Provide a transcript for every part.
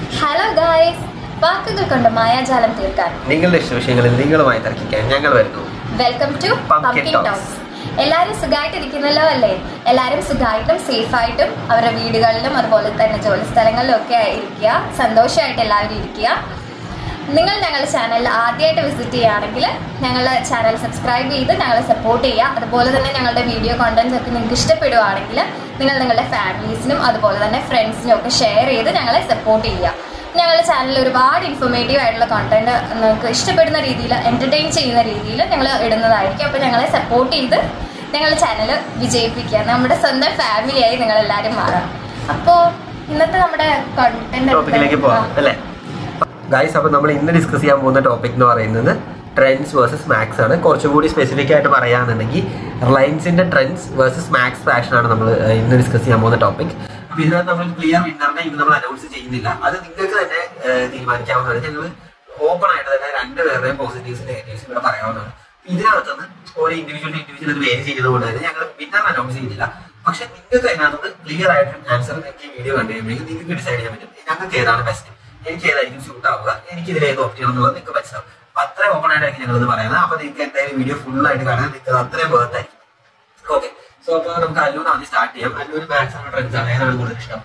Hello guys വാക്കുകൾ കൊണ്ട് മായാജാലം തീർക്കാൻ നിങ്ങളുടെ ഇഷ്ടവിഷയങ്ങളിൽ നിങ്ങളുമായി തർക്കിക്കാൻ ഞങ്ങൾ വരുന്നു welcome to Pumpkin pumpkin Talks. Talks എല്ലാവരും സുഖമായിട്ടിരിക്കുന്നല്ലോ അല്ലേ എല്ലാവരും സുഖമായിട്ടും സേഫായിട്ടും അവരുടെ വീടുകളിലും അതുപോലെ തന്നെ ജോലി സ്ഥലങ്ങളിലും ഒക്കെ ഇരിക്കുക സന്തോഷമായിട്ട് എല്ലാവരും ഇരിക്കുക നിങ്ങൾ ഞങ്ങളുടെ ചാനൽ ആദ്യമായിട്ട് വിസിറ്റ് ചെയ്യുകയാണെങ്കിൽ ഞങ്ങളുടെ ചാനൽ സബ്സ്ക്രൈബ് ചെയ്ത് ഞങ്ങളെ സപ്പോർട്ട് ചെയ്യുക അതുപോലെ തന്നെ ഞങ്ങളുടെ വീഡിയോ കോണ്ടന്റ്സ് ഒക്കെ നിങ്ങൾക്ക് ഇഷ്ടപ്പെടുവാണെങ്കിൽ നിങ്ങൾ നിങ്ങളുടെ ഫാമിലീസിനും അതുപോലെ തന്നെ ഫ്രണ്ട്സിനും ഒക്കെ ഷെയർ ചെയ്ത് ഞങ്ങളെ സപ്പോർട്ട് ചെയ്യുക ഞങ്ങളുടെ ചാനലിൽ ഒരുപാട് ഇൻഫോർമേറ്റീവ് ആയിട്ടുള്ള കോണ്ടന്റ് നിങ്ങൾക്ക് ഇഷ്ടപ്പെടുന്ന രീതിയിൽ എന്റർടൈൻ ചെയ്യുന്ന രീതിയിൽ ഞങ്ങൾ ഇടുന്നതായിരിക്കും അപ്പോൾ ഞങ്ങളെ സപ്പോർട്ട് ചെയ്ത് ഞങ്ങളുടെ ചാനൽ വിജയിപ്പിക്കുക നമ്മുടെ സ്വന്തം ഫാമിലിയായി നിങ്ങൾ എല്ലാവരും മാറാം അപ്പോൾ ഇന്നത്തെ നമ്മുടെ ടോപ്പിക്കിലേക്ക് പോകാം കോണ്ടന്റ് അല്ലേ ഗൈസ് അപ്പോൾ നമ്മൾ ഇന്ന് ഡിസ്കസ് ചെയ്യാൻ പോകുന്ന ടോപ്പിക് എന്ന് പറയുന്നത് ട്രെൻഡ്സ് വേഴ്സസ് മാക്സ് ആണ് കുറച്ചുകൂടി സ്പെസിഫിക് ആയിട്ട് പറയുകയാണെന്നുണ്ടെങ്കിൽ റിലയൻസിന്റെ ട്രെൻഡ്സ് വേഴ്സസ് മാക്സ് ഫാഷൻ ആണ് നമ്മൾ ഇന്ന് ഡിസ്കസ് ചെയ്യാൻ പോകുന്ന ടോപ്പിക് അപ്പോൾ ഇതിനകത്ത് നമ്മൾ ക്ലിയർ വിന്നറിനെ ഇന്ന് നമ്മൾ അനൗൺസ് ചെയ്യുന്നില്ല അത് നിങ്ങൾക്ക് തന്നെ ഏഹ്, തീരുമാനിക്കാവുന്നതാണ് ഞങ്ങൾ ഓപ്പൺ ആയിട്ട് തന്നെ രണ്ട് പേരുടെയും പോസിറ്റീവ്സ് നെഗറ്റീവ്സ് ഇവിടെ പറയാവുന്നതാണ് ഇതിനകത്തുനിന്ന് ഓരോ ഇൻഡിവിജ്വൽ ഇൻഡിവിജ്വൽ ഇത് വേരി ചെയ്യുന്നത് കൊണ്ട് തന്നെ ഞങ്ങൾ വിന്നർ അനൗൺസ് ചെയ്യുന്നില്ല പക്ഷെ നിങ്ങൾക്ക് അതിനകത്ത് ക്ലിയർ ആയിട്ട് ആൻസർ നിങ്ങൾക്ക് ഈ വീഡിയോ കണ്ടു കഴിയുമ്പോഴേക്കും നിങ്ങൾക്ക് ഡിസൈഡ് ചെയ്യാൻ പറ്റും ഞങ്ങൾക്ക് ഏതാണ് ബെസ്റ്റ് എനിക്ക് ഏതായിരിക്കും സൂട്ട് ആവുക എനിക്ക് ഇതിൽ ഏത് ഓപ്റ്റ് ചെയ്യണം എന്നുള്ളത് നിങ്ങൾക്ക് മനസ്സിലാവും അപ്പൊ അത്രയും ഓപ്പൺ ആയിട്ടായിരിക്കും ഞങ്ങൾ ഇത് പറയുന്നത് അപ്പൊ നിങ്ങൾക്ക് എന്തായാലും വീഡിയോ ഫുൾ ആയിട്ട് കാണാൻ നിങ്ങൾക്ക് അത് അത്രയും ബേർത്ത് ആയിരിക്കും ഓക്കെ സോ അപ്പൊ നമുക്ക് അല്ലൂന്ന് ആദ്യം സ്റ്റാർട്ട് ചെയ്യാം അല്ലൂര് മാത്സ് ആണ് ട്രെൻഡ്സ് ആണ് ഏതാണ് കൂടുതൽ ഇഷ്ടം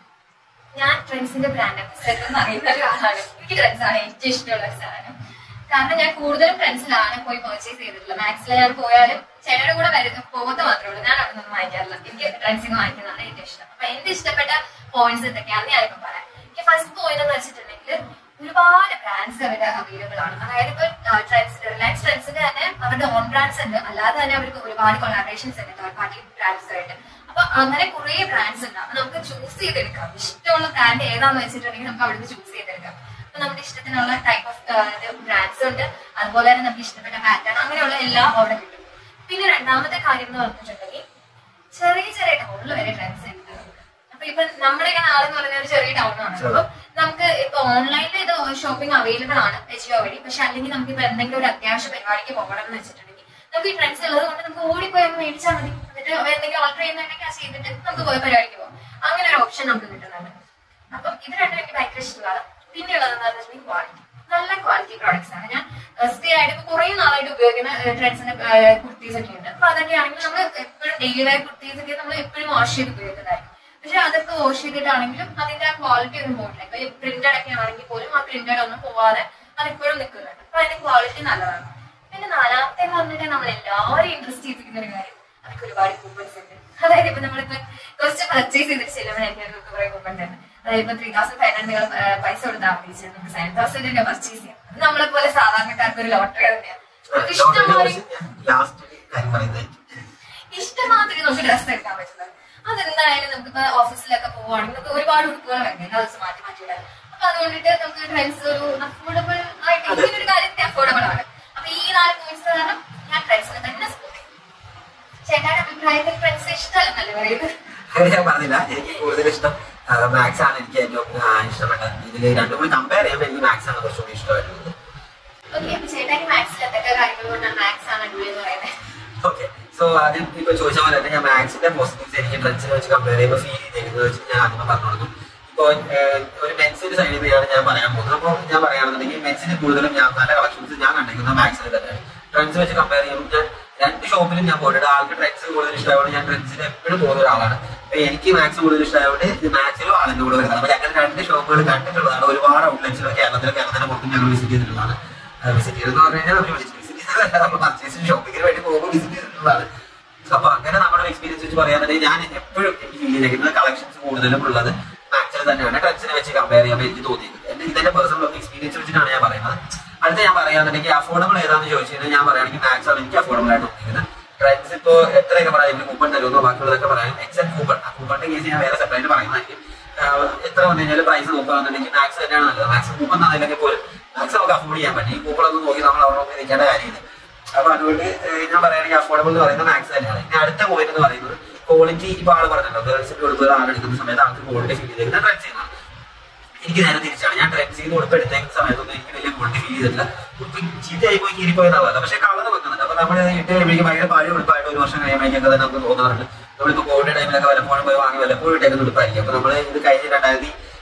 ഞാൻ ട്രെൻഡ്സിന്റെ ബ്രാൻഡ് അംബാസഡർ എന്ന് അറിയുന്ന ഒരാളാണ് എനിക്ക് ട്രെൻഡ്സ് ആണ് ഏറ്റവും ഇഷ്ടമുള്ള ഒരു സാധനം കാരണം ഞാൻ കൂടുതലും ട്രെൻഡ്സിലാണ് പോയി പർച്ചേസ് ചെയ്തിട്ടുള്ളത് മാക്സിൽ ഞാൻ പോയാലും ചേട്ടയുടെ കൂടെ വരുന്ന പോകത്ത് മാത്രമേ ഉള്ളൂ ഞാൻ അവിടെ നിന്ന് വാങ്ങിക്കാറില്ല എനിക്ക് ട്രെൻഡ്സിൽ നിന്ന് വാങ്ങിക്കുന്നതാണ് ഏറ്റവും ഇഷ്ടം അപ്പൊ എന്റെ ഇഷ്ടപ്പെട്ട പോയിന്റ്സ് എന്തൊക്കെയാണെന്ന് ഞാനിപ്പോ പറയാം എനിക്ക് ഫസ്റ്റ് പോയിന്റ് എന്ന് വെച്ചിട്ടുണ്ടെങ്കിൽ ഒരുപാട് ബ്രാൻഡ്സ് അവരുടെ അവൈലബിൾ ആണ് അതായത് ഇപ്പൊ ട്രെൻഡ്സ് റിലയൻസ് ട്രെൻഡ്സിന്റെ തന്നെ അവരുടെ ഓൺ ബ്രാൻഡ്സ് ഉണ്ട് അല്ലാതെ തന്നെ അവർക്ക് ഒരുപാട് കൊളാബറേഷൻസ് ഉണ്ട് തേർഡ് പാർട്ടി ബ്രാൻഡ്സ് ആയിട്ട് അപ്പൊ അങ്ങനെ കുറെ ബ്രാൻഡ്സ് ഉണ്ട് അപ്പൊ നമുക്ക് ചൂസ് ചെയ്തെടുക്കാം ഇഷ്ടമുള്ള ബ്രാൻഡ് ഏതാന്ന് വെച്ചിട്ടുണ്ടെങ്കിൽ നമുക്ക് അവിടുന്ന് ചൂസ് ചെയ്തെടുക്കാം അപ്പൊ നമ്മുടെ ഇഷ്ടത്തിനുള്ള ടൈപ്പ് ഓഫ് ബ്രാൻഡ്സ് ഉണ്ട് അതുപോലെ തന്നെ നമുക്ക് ഇഷ്ടപ്പെട്ട പാറ്റേൺ അങ്ങനെയുള്ള എല്ലാം അവിടെ കിട്ടും പിന്നെ രണ്ടാമത്തെ കാര്യം എന്ന് പറഞ്ഞിട്ടുണ്ടെങ്കിൽ ചെറിയ ചെറിയ ടൗണിൽ വരെ ട്രെൻഡ്സ് ഉണ്ട് അപ്പൊ ഇപ്പൊ നമ്മുടെ ഇങ്ങനെ ആളെന്ന് പറയുന്ന ഒരു ചെറിയ ടൗൺ ആണ് അപ്പൊ നമുക്ക് ഇപ്പൊ ഓൺലൈനിൽ ഇത് ഷോപ്പിംഗ് അവൈലബിൾ ആണ് എച്ച് വഴി പക്ഷെ അല്ലെങ്കിൽ നമുക്ക് ഇപ്പൊ എന്തെങ്കിലും ഒരു അത്യാവശ്യ പരിപാടിക്ക് പോകണം എന്ന് വെച്ചിട്ടുണ്ടെങ്കിൽ നമുക്ക് ഈ ട്രെൻഡ്സ് ഉള്ളത് കൊണ്ട് നമുക്ക് ഓടിപ്പോയി അങ്ങ് മേടിച്ചാൽ മതി എന്നിട്ട് എന്തെങ്കിലും ഓർഡർ ചെയ്യുന്നുണ്ടെങ്കിൽ അത് ചെയ്തിട്ട് നമുക്ക് പോയി പരിപാടിക്ക് പോകാം അങ്ങനെ ഒരു ഓപ്ഷൻ നമുക്ക് കിട്ടുന്നുണ്ട് അപ്പം ഇത് രണ്ടും എനിക്ക് ഭയങ്കര ഇഷ്ടമാണ് പിന്നെ ഉള്ളത് എന്താ വെച്ചിട്ടുണ്ടെങ്കിൽ ക്വാളിറ്റി നല്ല ക്വാളിറ്റി പ്രോഡക്ട്സ് ആണ് ഞാൻ സ്ഥിര ആയിട്ട് ഇപ്പൊ കുറെ നാളായിട്ട് ഉപയോഗിക്കുന്ന ട്രെൻഡ്സിന്റെ കുർത്തീസ് ഒക്കെ ഉണ്ട് അപ്പൊ അതൊക്കെ ആണെങ്കിൽ നമ്മൾ എപ്പോഴും ഡെയിലി വെയർ കുർത്തീസ് ഒക്കെ നമ്മൾ എപ്പോഴും വാഷ് ചെയ്ത് ഉപയോഗിക്കുന്നതായിരിക്കും പക്ഷെ അതൊക്കെ വാഷ് ചെയ്തിട്ടാണെങ്കിലും അതിന്റെ ആ ക്വാളിറ്റി ഒന്നും പോയിട്ടില്ല ഇപ്പൊ പ്രിന്റഡ് ഒക്കെ ആണെങ്കിൽ പോലും ആ പ്രിന്റഡ് ഒന്നും പോവാതെ അത് ഇപ്പോഴും നിൽക്കുന്നുണ്ട് അപ്പൊ അതിന്റെ ക്വാളിറ്റി നല്ലതാണ് പിന്നെ നാലാമത്തെ എന്ന് പറഞ്ഞിട്ട് നമ്മൾ എല്ലാവരും ഇൻട്രസ്റ്റ് ചെയ്തിരിക്കുന്ന ഒരു കാര്യം അതൊക്കെ ഒരുപാട് കൂപ്പൺസ് ഉണ്ട് അതായത് ഇപ്പൊ നമ്മളിപ്പോ കുറച്ച് പർച്ചേസ് ചെയ്തിട്ട് ചെല്ലുമ്പോഴായിരിക്കും നമുക്ക് കുറെ കൂപ്പൺ തന്നെ അതായത് ഇപ്പൊ ത്രീ തൗസൻഡ് ഫൈവ് ഹൺഡ്രഡ് നിങ്ങൾ പൈസ കൊടുത്താൽ മതി നമുക്ക് സെവൻ തൗസൻഡിന്റെ പർച്ചേസ് ചെയ്യാം അത് നമ്മളെ പോലെ സാധാരണക്കാർക്ക് ഒരു ലോട്ടറി തന്നെയാണ് നമുക്ക് ഇഷ്ടംമാതിരി ലാസ്റ്റ് കാര്യം പറയുന്നതായിരിക്കും ഇഷ്ടമാതിരി നമുക്ക് ഡ്രസ്സ് എടുക്കാൻ പറ്റുന്നത് അതെന്തായാലും നമുക്കിപ്പോ ഓഫീസിലൊക്കെ പോവുകയാണെങ്കിൽ നമുക്ക് ഒരുപാട് ഉടുപ്പുകൾ വേണ്ടേ എല്ലാ ദിവസം മാറ്റി മാറ്റി ഇടാൻ അപ്പൊ അതുകൊണ്ടിട്ട് നമുക്ക് ട്രെൻഡ്സ് ഒരു അഫോർഡബിൾ ആയിട്ട് ഇങ്ങനെ ഒരു കാര്യത്തിന് അഫോർഡബിൾ ആണ് അപ്പൊ ഈ നാല് പോയിന്റ്സ് കാരണം ഞാൻ ട്രെൻഡ്സിനെ തന്നെ സപ്പോർട്ട് ചെയ്യും ചേട്ടായുടെ അഭിപ്രായത്തിൽ ട്രെൻഡ്സ് ഇഷ്ടമല്ലെന്നല്ലേ പറയുന്നത് അങ്ങനെ ഞാൻ പറഞ്ഞില്ല എനിക്ക് കൂടുതൽ ഇഷ്ടം മാത്സ് ആണ് എനിക്ക് ഏറ്റവും ആ, ഇഷ്ടപ്പെട്ടത് ഇതിൽ രണ്ടും കൂടി കമ്പയർ ചെയ്യുമ്പോൾ എനിക്ക് മാത്സ് ആണ് കുറച്ചുകൂടി ഇഷ്ടമായിട്ടുള്ളത് ഓക്കെ അപ്പൊ ചേട്ടാക്ക് മാത്സിൽ എന്തൊക്കെ കാര്യങ്ങൾ കൊണ്ടാണ് മാത്സ് ആണ് അടിപൊളി എന്ന് പറയുന്നത് ഓക്കെ സോ ആദ്യം ഇപ്പൊ ചോദിച്ച പോലെ തന്നെ ഞാൻ മാത്സിന്റെ പോസിറ്റീവ്സ് എനിക്ക് ട്രെൻഡ്സിനെ വെച്ച് കമ്പയർ ചെയ്യുമ്പോൾ ഫീൽ ചെയ്തിരിക്കുന്നത് വെച്ച് ഞാൻ ആദ്യം പറഞ്ഞു കൊടുക്കും ഇപ്പോൾ ഒരു മെൻസിന്റെ സൈഡിൽ നിന്നാണ് ഞാൻ പറയാൻ പോകുന്നത് അപ്പോൾ ഞാൻ പറയുകയാണെന്നുണ്ടെങ്കിൽ മെൻസിന് കൂടുതലും ഞാൻ നല്ല കളക്ഷൻസ് ഞാൻ കണ്ടിരിക്കുന്നത് മാത്സിൽ തന്നെയാണ് ട്രെൻഡ്സ് വെച്ച് കമ്പയർ ചെയ്യുമ്പോൾ ഞാൻ രണ്ട് ഷോപ്പിലും ഞാൻ പോയിട്ടുണ്ട് ആൾക്ക് ട്രെൻഡ്സ് കൂടുതൽ ഇഷ്ടമായതുകൊണ്ട് ഞാൻ ട്രെൻഡ്സിന് എപ്പോഴും പോകുന്ന ഒരാളാണ് അപ്പൊ എനിക്ക് മാത്സ് കൂടുതൽ ഇഷ്ടമായതുകൊണ്ട് മാത്സിലും ആളിന്റെ കൂടെ വരുന്നത് അപ്പൊ ഞങ്ങൾ രണ്ട് ഷോപ്പുകൾ കണ്ടിട്ടുള്ളതാണ് ഒരുപാട് ഔട്ട്ലെറ്റ്സിലും കേരളത്തിലും കേരളത്തിന്റെ പുറത്തും ഞങ്ങൾ വിസിറ്റ് ചെയ്തിട്ടുള്ളതാണ് വിസിറ്റ് ചെയ്തെന്ന് പറഞ്ഞു കഴിഞ്ഞാൽ നമ്മൾ വിളിച്ച് വിസിറ്റ് ചെയ്തതല്ല നമ്മൾ പർച്ചേസിന് ഷോപ്പിങ്ങിന് വേണ്ടി പോകുമ്പോൾ വിസിറ്റ് ചെയ്തിട്ടുള്ളതാണ് അപ്പൊ അങ്ങനെ നമ്മുടെ എക്സ്പീരിയൻസ് വെച്ച് പറയാന്നുണ്ടെങ്കിൽ ഞാൻ എപ്പോഴും എനിക്ക് ഫീൽ ചെയ്തിരിക്കുന്നത് കളക്ഷൻസ് കൂടുതലും ഉള്ളത് മാക്സിൽ തന്നെയാണ് ട്രെൻഡ്സിനെ വെച്ച് കമ്പയർ ചെയ്യുമ്പോൾ എനിക്ക് തോന്നിയത് എന്റെ ഇതെന്റെ പേഴ്സണൽ എക്സ്പീരിയൻസ് വെച്ചിട്ടാണ് ഞാൻ പറയുന്നത് അടുത്ത ഞാൻ പറയാന്നുണ്ടെങ്കിൽ അഫോർഡബിൾ ഏതാണെന്ന് ചോദിച്ചു കഴിഞ്ഞാൽ ഞാൻ പറയുകയാണെങ്കിൽ മാക്സ് ആണ് എനിക്ക് അഫോർഡബിൾ ആയിട്ട് തോന്നിയത് ട്രെൻഡ്സ് ഇപ്പോ എത്രയൊക്കെ പറയാം കൂപ്പൺ തരുമെന്നോ ബാക്കിയുള്ളതൊക്കെ പറയാം എക്സെപ്റ്റ് കൂപ്പൺ ആ കൂപ്പണിന്റെ കേസ് ഞാൻ വേറെ സെപ്പറേറ്റ് പറയുന്നതായിരിക്കും ആഹ് എത്ര വന്നു കഴിഞ്ഞാൽ പ്രൈസ് നോക്കുകയാണെന്നുണ്ടെങ്കിൽ മാക്സ് തന്നെയാണ് നല്ലത് മാക്സ് കൂപ്പൺ തന്നില്ലെങ്കിൽ പോലും മാക്സ് നമുക്ക് അഫോർഡ് ചെയ്യാൻ പറ്റും ഈ കൂപ്പൺ ഒന്നും നോക്കി നമ്മൾ അവിടെ നോക്കി നിൽക്കേണ്ട കാര്യമില്ല അപ്പൊ അതുകൊണ്ട് ഏഹ് ഞാൻ പറയുകയാണെങ്കിൽ അഫോർഡബിൾ എന്ന് പറയുന്നത് മാക്സ് തന്നെയാണ് ഇനി അടുത്ത പോയിന്റ് എന്ന് പറയുന്നത് ക്വാളിറ്റി ഇപ്പൊ ആള് പറഞ്ഞല്ലോ ഗേൾസിന്റെ ഉടുപ്പുകൾ ആളെടുക്കുന്ന സമയത്ത് ആൾക്ക് ക്വാളിറ്റി ഫീൽ ചെയ്തിരിക്കുന്നത് ട്രെൻഡ് ചെയ്യുന്നതാണ് എനിക്ക് നേരെ തിരിച്ചാണ് ഞാൻ ട്രെൻഡ് ചെയ്ത് ഉടുപ്പ് എടുത്തേക്കുന്ന സമയത്തൊന്നും എനിക്ക് വലിയ ക്വാളിറ്റി ഫീൽ ചെയ്തിട്ടില്ല ഉടുപ്പ് ചീത്തയായി പോയി കീറിപ്പോയി എന്നുള്ളത് പക്ഷെ കളർ വെക്കുന്നുണ്ട് അപ്പൊ നമ്മൾ ഇട്ട് കഴിയുമ്പോൾ ഭയങ്കര പഴയ ഉടുപ്പായിട്ട് ഒരു വർഷം കഴിയുമ്പോഴേക്കൊക്കെ തന്നെ നമുക്ക് തോന്നാറുണ്ട് നമ്മളിപ്പോ കോവിഡ് ടൈമിലൊക്കെ വല്ലപ്പോഴും പോയി വാങ്ങി വല്ലപ്പോഴും ഇട്ടേക്കുന്ന ഉടുപ്പായിരിക്കും അപ്പൊ നമ്മൾ ഇത് കഴിഞ്ഞ രണ്ടായിരത്തി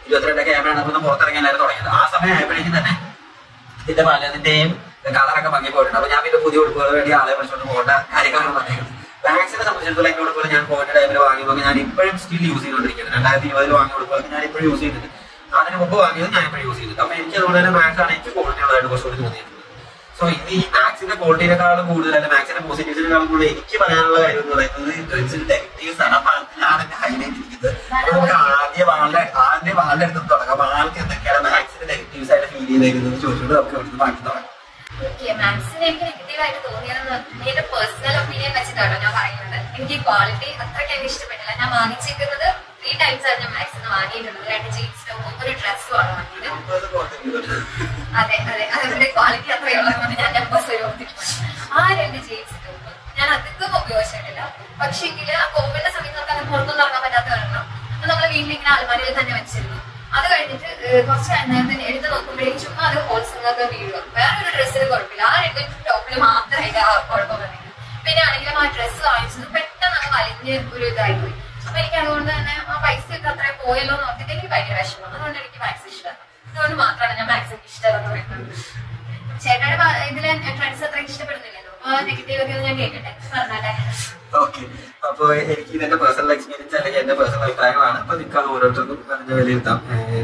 ഇരുപത്തിരണ്ട് ക്യാമറ ആണ് പുറത്തിറങ്ങി എല്ലാവരും തുടങ്ങിയത് ആ സമയം ആയപ്പോഴേക്കും തന്നെ ഇതിന്റെ പലതിന്റെയും കളറൊക്കെ ഭംഗി പോയിട്ടുണ്ട് അപ്പൊ ഞാൻ പിന്നെ പുതിയ ഉടുപ്പുകൾ വേണ്ടി ആളെ വിളിച്ചോണ്ട് പോകേണ്ട കാര്യങ്ങളാണ് പറഞ്ഞത് മാക്സിനെ സംബന്ധിച്ചിടത്തോളം എന്റെ ഉടുപ്പുകൾ ഞാൻ കോവിഡ് ടൈമിൽ വാങ്ങിയപ്പോൾ ഞാൻ ഇപ്പോഴും സ്റ്റിൽ യൂസ് ചെയ്തുകൊണ്ടിരിക്കുന്നത് രണ്ടായിരത്തി ഇരുപതിൽ വാങ്ങിയ ഉടുപ്പുകളൊക്കെ ഞാൻ ഇപ്പോഴും യൂസ് ചെയ്യുന്നുണ്ട് അതിന് മുമ്പ് വാങ്ങിയത് ഞാൻ ഇപ്പോഴും യൂസ് ചെയ്തിട്ടുണ്ട് അപ്പൊ എനിക്ക് അതുകൊണ്ട് തന്നെ മാക്സ് ആണ് എനിക്ക് ക്വാളിറ്റി ഉള്ളതായിട്ട് കുറച്ചുകൂടി തോന്നിയിട്ടുള്ളത് സോ ഇത് ഈ മാക്സിന്റെ ക്വാളിറ്റിനെക്കാളും കൂടുതൽ അല്ലെ മാക്സിന്റെ പോസിറ്റീവ്സിനെക്കാളും കൂടുതൽ എനിക്ക് പറയാനുള്ള കാര്യം എന്ന് പറയുന്നത് ഡ്രഗ്സിന്റെ നെഗറ്റീവ്സ് ആണ് അപ്പൊ അതിലാണ് എന്റെ ഹൈലൈറ്റ് ഇരിക്കുന്നത് അപ്പൊ നമുക്ക് ആദ്യം വാളിന്റെ ആദ്യം വാളിന്റെ അടുത്ത് തുടങ്ങാം അപ്പൊ ആൾക്ക് എന്തൊക്കെയാണ് മാക്സിന്റെ നെഗറ്റീവ്സ് ആയിട്ട് ഫീൽ ചെയ്തേക്കുന്നത് ചോദിച്ചുകൊണ്ട് നമുക്ക് ഇവിടുന്ന് ബാക്കി തുടങ്ങാം ഓക്കെ മാത്സിന് എനിക്ക് നെഗറ്റീവ് ആയിട്ട് തോന്നിയതെന്ന് എന്റെ പേഴ്സണൽ ഒപ്പീനിയൻ വെച്ചിട്ടാണോ ഞാൻ പറയുന്നത് എനിക്ക് ക്വാളിറ്റി അത്രയ്ക്ക് എനിക്ക് ഇഷ്ടപ്പെട്ടില്ല ഞാൻ വാങ്ങിച്ചേക്കുന്നത് ത്രീ ടൈംസ് ആണ് ഞാൻ മാക്സിന് വാങ്ങിയിട്ടുള്ളത് രണ്ട് ജീൻസ് ടോപ്പും ഒരു ഡ്രസ്സും ആണ് വാങ്ങിയത് അതെ അതെ അതിന്റെ ക്വാളിറ്റി അത്രയുള്ളതുകൊണ്ട് ഞാൻ നമ്പേഴ്സ് ഒരു ആ രണ്ട് ജീൻസ് ടോപ്പ് ഞാൻ അധികം ഉപയോഗിച്ചിട്ടില്ല പക്ഷെങ്കിൽ ആ കോവിഡിന്റെ സമയത്ത് നമുക്ക് അങ്ങനെ പുറത്തൊന്നും ഇറങ്ങാൻ പറ്റാത്ത കാരണം അത് നമ്മൾ വീട്ടിൽ ഇങ്ങനെ അലമാരയിൽ തന്നെ വെച്ചിരുന്നു അത് കഴിഞ്ഞിട്ട് ഏഹ്, കുറച്ച് നേരത്തെ എടുത്ത് നോക്കുമ്പോഴേക്കും ചുമ്മാ അത് ഹോൾസെയിലൊക്കെ വീഴുക വേറെ ഒരു ഡ്രസ്സിന് കുഴപ്പമില്ല ആ രണ്ട് ടോപ്പിൽ മാത്രമായിട്ട് ആ കുഴപ്പം വന്നില്ല പിന്നെ ആണെങ്കിലും ആ ഡ്രസ്സ് വാങ്ങിച്ചത് പെട്ടെന്ന് അങ്ങ് വലിഞ്ഞ് ഒരു ഇതായി പോയി അപ്പൊ എനിക്ക് അതുകൊണ്ട് തന്നെ ആ പൈസ ഒക്കെ അത്രയും പോയല്ലോ എന്ന് ഓർത്തിട്ട് എനിക്ക് ഭയങ്കര വിഷമം അതുകൊണ്ട് എനിക്ക് മാക്സ് ഇഷ്ടമാണ് അതുകൊണ്ട് മാത്രമാണ് ഞാൻ മാക്സ് ഇഷ്ടമെന്ന് പറയുന്നത് ചേട്ടയുടെ ഭാ- ഇതിലെ ഫ്രണ്ട്സ് അത്ര ഇഷ്ടപ്പെടുന്നില്ലല്ലോ അപ്പൊ നെഗറ്റീവ് ഒക്കെ ഒന്ന് ഞാൻ കേൾക്കട്ടെ പറഞ്ഞാട്ടെ ഓക്കെ അപ്പൊ എനിക്ക് ഇതെന്റെ പേഴ്സണൽ എക്സ്പീരിയൻസ് അല്ലെങ്കിൽ എന്റെ പേഴ്സണൽ അഭിപ്രായങ്ങളാണ് അപ്പൊ നിങ്ങൾക്ക് അത് ഓരോരുത്തർക്കും അതിന്റെ വിലയിരുത്താം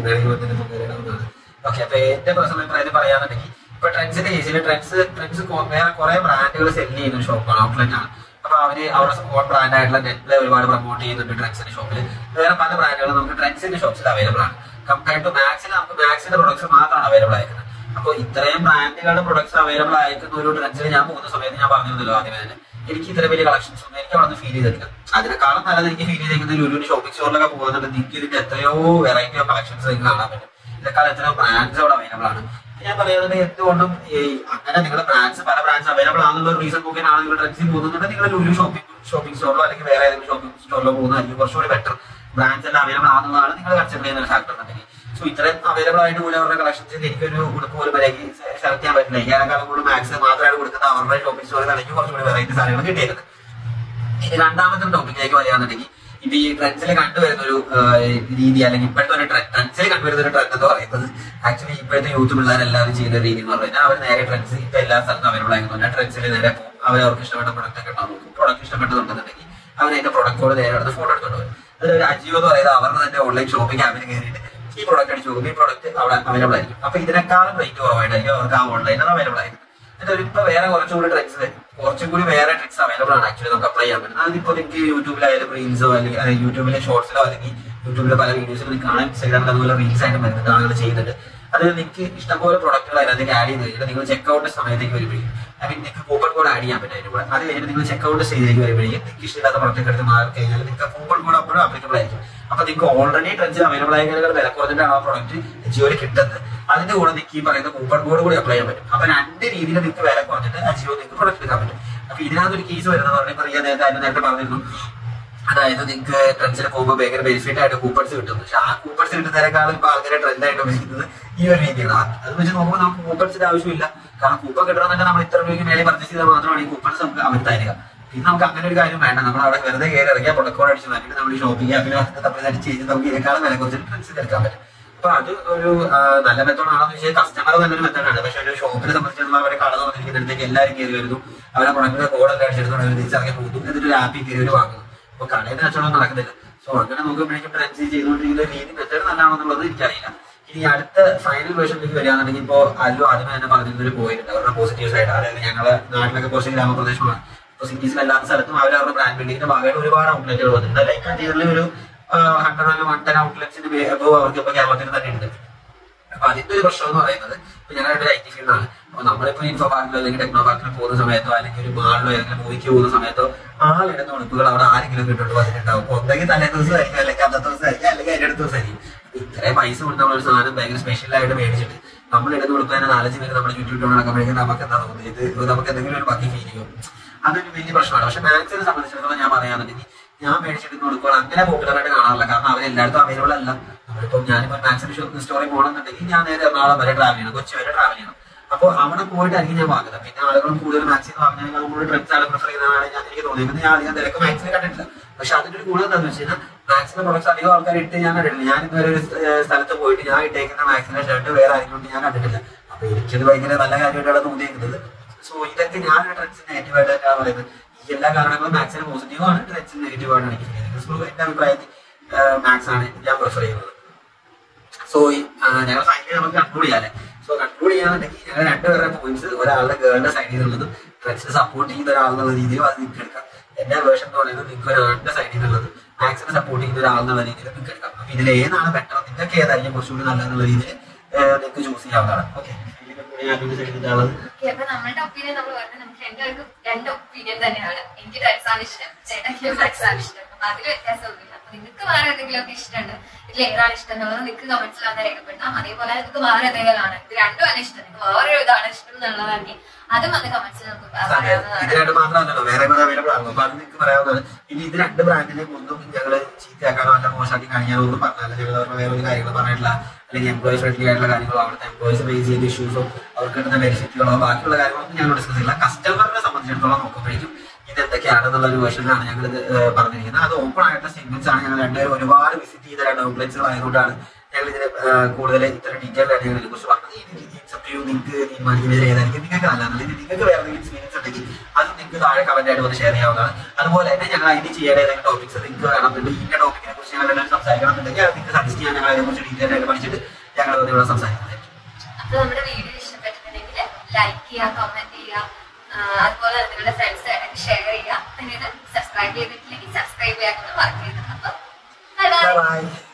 ഓക്കെ അപ്പൊ എന്റെ പേഴ്സണൽ അഭിപ്രായത്തിൽ പറയാന്നുണ്ടെങ്കിൽ ഇപ്പൊ ട്രെൻഡ്സിന്റെ കേസിൽ ട്രെൻഡ്സ് ട്രെൻഡ്സ് വേറെ കുറെ ബ്രാൻഡുകൾ സെല് ചെയ്യുന്ന ഷോപ്പാണ് ഔട്ട്ലെറ്റ് ആണ് അപ്പൊ അവര് അവരുടെ ഓൺ ബ്രാൻഡ് ആയിട്ടുള്ള നെറ്റിൽ ഒരുപാട് പ്രൊമോട്ട് ചെയ്യുന്നുണ്ട് ട്രെൻഡ്സിന്റെ ഷോപ്പിൽ വേറെ പല ബ്രാൻഡുകളും നമുക്ക് ട്രെൻഡ്സിന്റെ ഷോപ്സിൽ അവൈലബിൾ ആണ് കമ്പയർഡ് ടു മാക്സിൽ നമുക്ക് മാക്സിന്റെ പ്രൊഡക്ട്സ് മാത്രമാണ് അവൈലബിൾ ആയിരിക്കുന്നത് അപ്പൊ ഇത്രയും ബ്രാൻഡുകളുടെ പ്രൊഡക്ട്സ് അവൈലബിൾ ആയിരിക്കുന്ന ഒരു ട്രെൻഡ്സിൽ ഞാൻ പോകുന്ന സമയത്ത് ഞാൻ പറഞ്ഞിരുന്നല്ലോ ആദ്യമേ തന്നെ എനിക്ക് ഇത്ര വലിയ കളക്ഷൻസ് ഒന്നും എനിക്ക് അവിടെ ഫീൽ ചെയ്തിട്ടില്ല അതിനെക്കാളും നല്ലത് എനിക്ക് ഫീൽ ചെയ്തിരിക്കുന്നത് ലുലു ഷോപ്പിംഗ് സ്റ്റോറിലൊക്കെ പോകുന്നുണ്ട് നിങ്ങൾക്ക് ഇതിന്റെ എത്രയോ വെറൈറ്റി ഓഫ് കളക്ഷൻസ് നിങ്ങൾക്ക് കാണാൻ പറ്റും ഇതിനേക്കാൾ എത്രയോ ബ്രാൻഡ്സ് അവിടെ അവൈലബിൾ ആണ് ഞാൻ പറയുന്നത് എന്തുകൊണ്ടും ഈ അങ്ങനെ നിങ്ങളുടെ ബ്രാൻഡ്സ് പല ബ്രാൻഡ്സ് അവൈലബിൾ ആണെന്നുള്ള ഒരു റീസൺ നോക്കിയാണ് നിങ്ങൾ ഡ്രഗ്സിൽ പോകുന്നുണ്ട് നിങ്ങൾ ലുലു ഷോപ്പിംഗ് ഷോപ്പിംഗ് സ്റ്റോറിലോ അല്ലെങ്കിൽ വേറെ ഏതെങ്കിലും ഷോപ്പിംഗ് സ്റ്റോറിലോ പോകുന്നതായിരിക്കും കുറച്ചുകൂടി ബെറ്റർ ബ്രാൻഡ്സ് എല്ലാം അവൈലബിൾ ആണെന്നുള്ളതാണ് നിങ്ങൾ കൺസിഡർ ചെയ്യുന്ന ഒരു ഫാക്ടർ എന്നുണ്ടെങ്കിൽ സോ ഇത്രയും അവൈലബിൾ ആയിട്ട് പോലും അവരുടെ കളക്ഷൻസ് എനിക്കൊരു ഉടുപ്പ് പോലും വരെയാക്കി സെലക്ട് ചെയ്യാൻ പറ്റില്ല ഇതിനേക്കാളും കൂടുതൽ മാക്സ് മാത്രമായിട്ട് കൊടുക്കുന്ന അവരുടെ ഷോപ്പിംഗ് സ്റ്റോറിൽ എനിക്ക് കുറച്ചുകൂടി വെറൈറ്റി സാധനങ്ങൾ കിട്ടിയിരുന്നത് ഇനി രണ്ടാമത്തെ ടോപ്പിക്കിലേക്ക് വരികയാണെന്നുണ്ടെങ്കിൽ ഇപ്പൊ ഈ ട്രെൻഡ്സിൽ കണ്ടുവരുന്ന ഒരു രീതി അല്ലെങ്കിൽ ഇപ്പോഴത്തെ ഒരു ട്രെൻഡ് ട്രെൻഡ്സിൽ കണ്ടുവരുന്ന ഒരു ട്രെൻഡ് എന്ന് പറയുന്നത് ആക്ച്വലി ഇപ്പോഴത്തെ യൂത്ത് പിള്ളേർ എല്ലാവരും ചെയ്യുന്ന ഒരു രീതി എന്ന് പറഞ്ഞാൽ അവർ നേരെ ട്രെൻഡ്സ് ഇപ്പൊ എല്ലാ സ്ഥലത്തും അവൈലബിൾ ആയിരുന്നു ട്രെൻഡ്സിൽ നേരെ പോകും അവർ അവർക്ക് ഇഷ്ടപ്പെട്ട പ്രൊഡക്റ്റ് ഒക്കെ ഉണ്ടാവും നോക്കും പ്രൊഡക്റ്റ് ഇഷ്ടപ്പെട്ടതുണ്ടെന്നുണ്ടെങ്കിൽ അവർ അതിന്റെ പ്രൊഡക്റ്റോട് നേരെ എടുത്ത് ഫോട്ടോ എടുത്തോണ്ട് വരും അതൊരു അജിയോ എന്ന് പറയുന്നത് അവരുടെ തന്നെ ഓൺലൈൻ ഷോപ്പിംഗ് ആപ്പിൽ കയറിയിട്ട് ഈ പ്രൊഡക്റ്റ് അടിച്ചു നോക്കും ഈ പ്രൊഡക്റ്റ് അവിടെ അവൈലബിൾ ആയിരിക്കും അപ്പൊ ഇതിനേക്കാളും റേറ്റ് കുറവായിട്ടായിരിക്കും അവർക്ക് ആ ഓൺലൈനിൽ അവൈലബിൾ ആയിരിക്കും എന്നിട്ട് ഇപ്പൊ വേറെ കുറച്ചും കൂടി ട്രിക്സ് വരും കുറച്ചും കൂടി വേറെ ട്രിക്സ് അവൈലബിൾ ആണ് ആക്ച്വലി നമുക്ക് അപ്ലൈ ചെയ്യാൻ പറ്റും അതിപ്പോ നിങ്ങൾക്ക് യൂട്യൂബിലായാലും റീൽസോ അല്ലെങ്കിൽ അതായത് യൂട്യൂബിലെ ഷോർട്സിലോ അല്ലെങ്കിൽ യൂട്യൂബിലെ പല വീഡിയോസിലും നിങ്ങൾക്ക് കാണാൻ ഇൻസ്റ്റാഗ്രാമിൽ അതുപോലെ റീൽസ് ആയിട്ട് വരുന്നുണ്ട് ആളുകൾ ചെയ്യുന്നുണ്ട് അത് നിങ്ങൾക്ക് ഇഷ്ടംപോലെ പ്രൊഡക്റ്റുകൾ അതിനകത്തേക്ക് ആഡ് ചെയ്ത് കഴിഞ്ഞാൽ നിങ്ങൾ ചെക്കൗട്ട് സമയത്തേക്ക് വരുമ്പോഴേക്കും ഐ മീൻ നിങ്ങൾക്ക് കൂപ്പൺ കോഡ് ആഡ് ചെയ്യാൻ പറ്റും അതിന്റെ കൂടെ അത് കഴിഞ്ഞിട്ട് നിങ്ങൾ ചെക്കൗട്ട് സ്റ്റേജിലേക്ക് വരുമ്പോഴേക്കും നിങ്ങൾക്ക് ഇഷ്ടമില്ലാത്ത പ്രൊഡക്റ്റ് എടുത്ത് മാറി കഴിഞ്ഞാൽ നിങ്ങൾക്ക് കൂപ്പൺ കോഡ് അപ്പോഴും ആപ്ലിക്കബിൾ ആയിരിക്കും അപ്പൊ നിങ്ങൾക്ക് ഓൾറെഡി ട്രെൻഡ് അവൈലബിൾ ആയതിനേക്കാൾ വില കുറഞ്ഞിട്ടാണ് ആ പ്രൊഡക്റ്റ് ജിയോയിൽ കിട്ടുന്നത് അതിന്റെ കൂടെ നിങ്ങൾക്ക് ഈ പറയുന്ന കൂപ്പൺ കോഡ് കൂടി അപ്ലൈ ചെയ്യാൻ പറ്റും അപ്പൊ രണ്ട് രീതിയിൽ നിങ്ങൾക്ക് വില കുറഞ്ഞിട്ട് അജിയോ നിങ്ങൾക്ക് പ്രൊഡക്റ്റ് എടുക്കാൻ പറ്റും അപ്പൊ ഇതിനകത്ത് ഒരു കേസ് വരുന്നത് പറഞ്ഞാൽ റിയ നേരത്തെ അതിന് നേരത്തെ പറഞ്ഞിരുന്നു അതായത് നിങ്ങൾക്ക് ട്രെൻഡ്സിൽ പോകുമ്പോൾ ഭയങ്കര ബെനിഫിറ്റ് ആയിട്ട് കൂപ്പൺസ് കിട്ടും പക്ഷെ ആ കൂപ്പൺസ് കിട്ടുന്നതിനേക്കാളും ഇപ്പൊ ആൾക്കാരെ ട്രെൻഡ് ആയിട്ട് ഉപയോഗിക്കുന്നത് ഈ ഒരു രീതിയാണ് ആ- അത് വെച്ച് നോക്കുമ്പോൾ നമുക്ക് കൂപ്പൺസിന്റെ ആവശ്യമില്ല കാരണം കൂപ്പൺ കിട്ടണമെന്നൊക്കെ നമ്മൾ ഇത്ര രൂപയ്ക്ക് മേലെ പർച്ചേസ് ചെയ്താൽ മാത്രമാണ് ഈ കൂപ്പൺസ് നമുക്ക് അവർ തരിക പിന്നെ നമുക്ക് അങ്ങനെ ഒരു കാര്യം വേണ്ട നമ്മൾ അവിടെ വെറുതെ കയറി ഇറങ്ങിയ പ്രൊഡക്റ്റ് അടിച്ച് മാറ്റിയിട്ട് നമ്മൾ ഷോപ്പിംഗ് ആപ്പിൽ തമ്മിൽ അടിച്ച് ചെയ്ത് നമുക്ക് ഇതിനേക്കാളും വില കുറച്ചിട്ട് ട്രെൻഡ്സ് എടുക്കാൻ പറ്റും അപ്പൊ അത് ഒരു ആ, നല്ല മെത്തേഡ് ആണെന്ന് വെച്ചാൽ കസ്റ്റമർ നല്ലൊരു മെത്തേഡാണ് പക്ഷെ ഒരു ഷോപ്പിനെ സംബന്ധിച്ചിടത്തോളം അവരെ കട തുറന്നിരിക്കുന്നിടത്തേക്ക് എല്ലാവരും കയറി വരുന്നു അവരെ പ്രൊഡക്റ്റിന്റെ കോഡൊക്കെ അടിച്ചെടുത്തോണ്ട് അവർ തിരിച്ചിറങ്ങി പോകുന്നു എന്നിട്ട് ഒരു ആപ്പിൽ കയറി അവർ വാങ്ങുന്നു അപ്പൊ കടയിൽ കച്ചവടം നടക്കുന്നില്ല സോ അങ്ങനെ നോക്കുമ്പോഴേക്കും ട്രെൻഡ് ചെയ്തുകൊണ്ടിരിക്കുന്ന രീതി മെത്തേഡ് നല്ലതാണെന്നുള്ളത് എനിക്കറിയില്ല ഇനി അടുത്ത ഫൈനൽ വേർഷനിലേക്ക് വരികയാണെന്നുണ്ടെങ്കിൽ ഇപ്പോൾ അല്ലു ആദ്യമേ തന്നെ പറഞ്ഞിരുന്ന ഒരു പോയിന്റ് ഉണ്ട് അവരുടെ പോസിറ്റീവ് സൈഡ് അതായത് ഞങ്ങളെ നാട്ടിലൊക്കെ കുറച്ച് ഗ്രാമപ്രദേശമാണ് ഇപ്പൊ സിറ്റീസിൽ എല്ലാ സ്ഥലത്തും അവർ അവരുടെ ബ്രാൻഡ് ബിൽഡിങ്ങിന്റെ ഭാഗമായിട്ട് ഒരുപാട് ഔട്ട്ലെറ്റുകൾ വന്നിട്ടുണ്ട് ലൈക്ക് ഇന്ത്യയിൽ ഒരു ഹൺഡ്രഡ് അല്ലെങ്കിൽ വൺ ടെൻ ഔട്ട്ലെറ്റ്സിന് അവർക്ക് ഇപ്പൊ കേരളത്തിൽ തന്നെ ഉണ്ട് അപ്പൊ അതിന്റെ ഒരു പ്രശ്നം എന്ന് പറയുന്നത് ഇപ്പൊ ഞങ്ങളുടെ ഒരു ഐ ടി ഫീൽഡാണ് അപ്പൊ നമ്മളിപ്പോ ഇൻഫോ പാർക്കിലോ അല്ലെങ്കിൽ ടെക്നോ പാർക്കിൽ പോകുന്ന സമയത്തോ അല്ലെങ്കിൽ ഒരു മാളിലോ ഏതെങ്കിലും മൂവിക്ക് പോകുന്ന സമയത്തോ ആളിടുന്ന ഉടുപ്പുകൾ അവിടെ ആരെങ്കിലും കിട്ടുകൊണ്ട് വന്നിട്ടുണ്ടാവും അപ്പൊ ഒന്നെങ്കിൽ തലേ ദിവസമായിരിക്കും അല്ലെങ്കിൽ അന്നത്തെ ദിവസമായിരിക്കും അല്ലെങ്കിൽ അതിന്റെ അടുത്ത ദിവസമായിരിക്കും അപ്പൊ ഇത്രയും പൈസ കൊടുത്ത് നമ്മൾ ഒരു സാധനം ഭയങ്കര സ്പെഷ്യൽ ആയിട്ട് മേടിച്ചിട്ട് നമ്മൾ ഇടുന്ന ഉടുപ്പ് തന്നെ നാലഞ്ച് പേര് നമ്മുടെ ചുറ്റും നടക്കുമ്പോഴേക്കും നമുക്ക് എന്താ തോന്നുന്നത് ഇത് നമുക്ക് എന്തെങ്കിലും ഒരു ഭംഗി ഫീൽ ചെയ്യും അതൊരു വലിയ പ്രശ്നമാണ് പക്ഷെ മാക്സിനെ സംബന്ധിച്ചിടത്തോളം ഞാൻ പറയാന്നുണ്ടെങ്കിൽ ഞാൻ മേടിച്ചെടുക്കുന്ന ഉടുപ്പുകൾ അങ്ങനെ പോപ്പുലർ ആയിട്ട് കാണാറില്ല കാരണം അവരെല്ലായിടത്തും അവൈലബിൾ അല്ല നമ്മളിപ്പോ ഞാനിപ്പോ മാക്സിമം സ്റ്റോറി പോകണമെന്നുണ്ടെങ്കിൽ ഞാൻ നേരെ എറണാകുളം വരെ ട്രാവൽ ചെയ്യണം കൊച്ചി വരെ ട്രാവൽ ചെയ്യണം അപ്പോൾ അവിടെ പോയിട്ടായിരിക്കും ഞാൻ വാങ്ങുന്നത് പിന്നെ ആളുകളും കൂടുതൽ മാക്സിമം വാങ്ങുന്നതിനേക്കാൾ കൂടുതൽ ട്രെൻഡ്സ് ആണ് പ്രിഫർ ചെയ്യുന്നതാണ് ഞാൻ എനിക്ക് തോന്നിയത് ഞാൻ അധികം തിരക്ക് മാക്സിമം കണ്ടിട്ടില്ല പക്ഷെ അതിന്റെ ഒരു ഗുണം എന്താണെന്ന് വെച്ച് കഴിഞ്ഞാൽ മാക്സിന്റെ പ്രൊഡക്ട്സ് അധികം ആൾക്കാർ ഇട്ട് ഞാൻ കണ്ടിട്ടില്ല ഞാൻ ഇതുവരെ ഒരു ഏഹ്, സ്ഥലത്ത് പോയിട്ട് ഞാൻ ഇട്ടേക്കുന്ന മാക്സിന്റെ ഷർട്ട് വേറെ ആരെങ്കിലും ഞാൻ കണ്ടിട്ടില്ല അപ്പൊ എനിക്കത് ഭയങ്കര നല്ല കാര്യമായിട്ടാണ് തോന്നിയിരിക്കുന്നത് സോ ഇതൊക്കെ ഞാനൊരു ട്രെൻഡ്സ് നെഗറ്റീവ് ആയിട്ട് തന്നെയാണ് പറയുന്നത് ഈ എല്ലാ കാരണങ്ങളും മാക്സിന് പോസിറ്റീവ് ആണ് ട്രെൻഡ്സ് നെഗറ്റീവ് ആണ് എനിക്ക് തോന്നിയത് സോ എന്റെ അഭിപ്രായത്തിൽ മാക്സ് ആണ് ഞാൻ പ്രിഫർ ചെയ്യുന്നത് സോ ഞങ്ങൾ ഫൈനലി നമുക്ക് കൺക്ലൂഡ് ചെയ്യാല്ലേ സോ കൺക്ലൂഡ് ചെയ്യാന്നുണ്ടെങ്കിൽ ഞങ്ങൾ രണ്ടുപേരുടെ പോയിന്റ്സ് ഒരാളുടെ ഗേളിന്റെ സൈഡിൽ നിന്നുള്ളതും ഫ്രണ്ട്സിനെ സപ്പോർട്ട് ചെയ്യുന്ന ഒരാളെന്നുള്ള രീതിയിലും അത് നിങ്ങൾക്ക് എടുക്കാം എന്റെ വേർഷൻ എന്ന് പറയുന്നത് നിങ്ങൾക്ക് ഒരാളുടെ സൈഡിൽ നിന്നുള്ളത് മാക്സിനെ സപ്പോർട്ട് ചെയ്യുന്ന ഒരാളെന്നുള്ള രീതിയിൽ നിങ്ങൾക്ക് എടുക്കാം അപ്പൊ ഇതിൽ ഏതാണ് ബെറ്റർ നിങ്ങൾക്ക് ഏതായിരിക്കും കുറച്ചുകൂടി നല്ലതെന്നുള്ള രീതിയിൽ നിങ്ങൾക്ക് ചൂസ് ചെയ്യാവുന്നതാണ് ഓക്കെ സൈഡിലുള്ളത് ഓക്കെ അപ്പൊ നമ്മളുടെ ഒപ്പീനിയൻ നമ്മൾ പറഞ്ഞത് നമുക്ക് രണ്ടുപേർക്കും രണ്ട് ഒപ്പീനിയൻ തന്നെയാണ് എനിക്ക് ഡ്രഗ്സ് ആണ് ഇഷ്ടം ചേട്ടയ്ക്ക് ഡ്രഗ്സ് ആണ് ഇഷ്ടം അപ്പൊ അതിൽ വ്യത്യാസമൊന്നുമില്ല അപ്പൊ നിങ്ങൾക്ക് വേറെ എന്തെങ്കിലും ഒക്കെ ഇഷ്ടമുണ്ട് ഇതിൽ ഏതാണ് ഇഷ്ടം എന്നുള്ളത് നിങ്ങൾക്ക് കമന്റ്സിൽ വന്ന് രേഖപ്പെടുത്താം അതേപോലെ നിങ്ങൾക്ക് വേറെ എന്തെങ്കിലും ആണ് ഇത് രണ്ടുമാണ് ഇഷ്ടം നിങ്ങൾക്ക് വേറെ ഇതാണ് ഇഷ്ടം എന്നുള്ളതാണെങ്കിൽ അതും വന്ന് കമന്റ്സിൽ നമുക്ക് ഇത് പറയാവുന്നതാണ് രണ്ട് മാത്രമല്ലല്ലോ വേറെ കുറെ അവൈലബിൾ ആണല്ലോ അപ്പൊ അത് നിങ്ങൾക്ക് പറയാവുന്നതാണ് ഇനി ഇത് രണ്ട് ബ്രാൻഡിനെ ഒന്നും ഞങ്ങൾ ചീത്തയാക്കാനോ അല്ല മോശമാക്കി കാണിക്കാനോ ഒന്നും പറഞ്ഞല്ല ഞങ്ങൾ അവരുടെ വേറെ ഒരു കാര്യങ്ങൾ പറഞ്ഞിട്ടില്ല അല്ലെങ്കിൽ എംപ്ലോയി ഫ്രണ്ട്ലി ആയിട്ടുള്ള കാര്യങ്ങളോ അവിടുത്തെ എംപ്ലോയീസ് ഫേസ് ചെയ്യുന്ന ഇഷ്യൂസോ അവർക്ക് കിട്ടുന്ന ബെനിഫിറ്റുകളോ ബാക്കിയുള്ള കാര്യങ്ങളൊന്നും ഞങ്ങൾ ഡിസ്കസ് ചെയ്യില്ല കസ്റ്റമറിനെ സംബന്ധിച്ചിടത്തോളം നോക്കുമ്പോഴേക്കും ഇത് എന്തൊക്കെയാണെന്നുള്ള ഒരു വേർഷനാണ് ഞങ്ങൾ ഇത് പറഞ്ഞിരിക്കുന്നത് അത് ഓപ്പൺ ആയിട്ടുള്ള സ്റ്റേറ്റ്മെന്റ്സ് ആണ് ഞങ്ങൾ രണ്ടുപേരും ഒരുപാട് വിസിറ്റ് ചെയ്ത രണ്ട് ഔട്ട്ലെറ്റ്സുകൾ ആയതുകൊണ്ടാണ് ഞങ്ങൾ ഇതിന് കൂടുതൽ ഇത്ര ഡീറ്റെയിൽ ആയിട്ട് ഞങ്ങൾ ഇതിനെക്കുറിച്ച് പറഞ്ഞത് ഇനി ഇൻസെപ്റ്റ് നിങ്ങൾക്ക് തീരുമാനിക്കുന്നത് ഏതായിരിക്കും നിങ്ങൾക്ക് നല്ലതാണ് ഇനി നിങ്ങൾക്ക് വേറെ എന്തെങ്കിലും എക്സ്പീരിയൻസ് ഉണ്ടെങ്കിൽ അത് നിങ്ങൾക്ക് താഴെ കമന്റ് ആയിട്ട് വന്ന് ഷെയർ ചെയ്യാവുന്നതാണ് അതുപോലെ തന്നെ ഞങ്ങൾ അതിന് ചെയ്യേണ്ട ഏതെങ്കിലും ടോപ്പിക്സ് നിങ്ങൾക്ക് വേണമെന്നുണ്ടെങ്കിൽ ഈ ടോപ്പിക്കിനെ കുറിച്ച് ഞങ്ങൾ എല്ലാവരും സംസാരിക്കണമെന്നുണ്ടെങ്കിൽ അത് നിങ്ങൾക്ക് സജസ്റ്റ് ചെയ്യാൻ ഞങ്ങൾ അതിനെക്കുറിച്ച് ഡീറ്റെയിൽ ആയിട്ട് പഠിച്ചിട്ട് ഞങ്ങൾ ഇവിടെ സംസാരിക്കുന്നതായിരിക്കും അപ്പൊ നമ്മുടെ വീഡിയോ ഇഷ്ടപ്പെട്ടിട്ടുണ്ടെങ്കിൽ ലൈക്ക് ചെയ്യുക കമന്റ് ചെയ്യുക ആ, അതുപോലെ തന്നെ നിങ്ങളുടെ ഫ്രണ്ട്സ് ആയിട്ട് ഷെയർ ചെയ്യുക പിന്നെ ഇത് സബ്സ്ക്രൈബ് ചെയ്തിട്ടില്ലെങ്കിൽ സബ്സ്ക്രൈബ് ചെയ്യാൻ മറക്കരുത് അപ്പൊ ബൈ ബൈ ബൈ